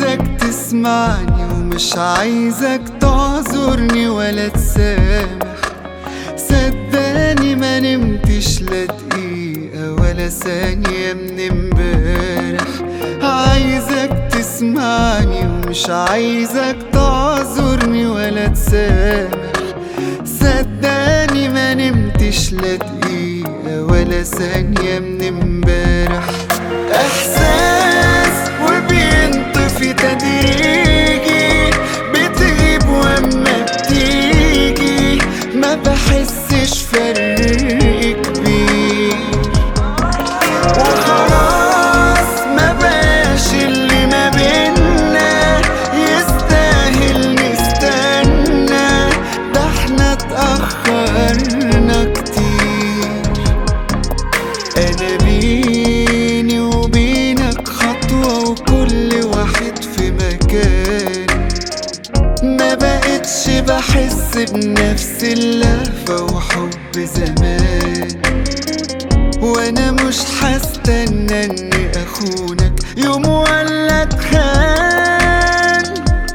عايزك تسمعني ومش عايزك تعذرني ولا تسامح صدقني ما نمتش لا دقيقة ولا ثانية من امبارح عايزك تسمعني ومش عايزك تعذرني ولا تسامح صدقني ما نمتش لا دقيقة ولا ثانية من امبارح احساس وبينطفي تدريجي بتغيب واما بتيجي ما بحسش فرق كبير وخلاص ما بقاش اللي ما بينا يستاهل نستنى ده احنا اتأخرنا كتير انا بيني وبينك خطوة وكل واحد في مكان ما بقتش بحس بنفس اللهفة وحب زمان وانا مش هستنى اني اخونك يوم ولا اتخان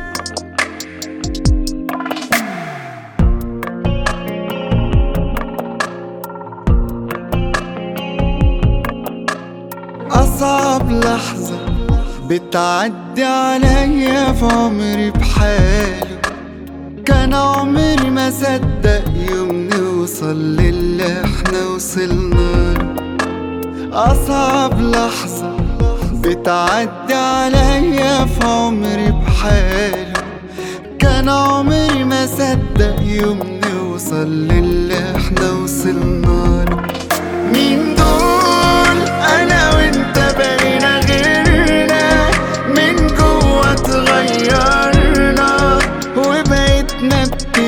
أصعب لحظة بتعدي عليا في عمري بحاله كان عمري ما صدق يوم نوصل للي احنا وصلنا له أصعب لحظة بتعدي عليا في عمري بحاله كان عمري ما صدق يوم نوصل للي احنا وصلنا له مين دول انا وانت بقينا غيرنا من جوه اتغيرنا وبقيتنا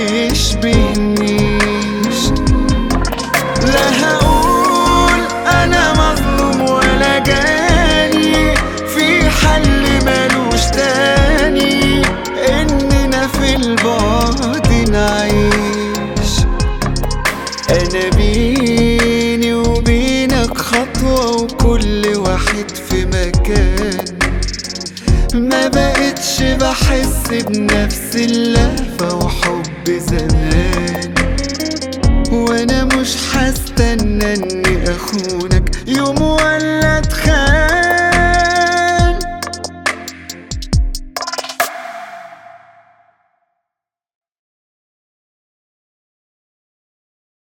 بتشبهنيش لا هقول انا مظلوم ولا جاني في حل ملوش تاني اننا في البعد نعيش انا بيني وبينك خطوة وكل واحد في مكان ما بقتش بحس بنفس اللهفة وحب زمان وانا مش هستنى اني اخونك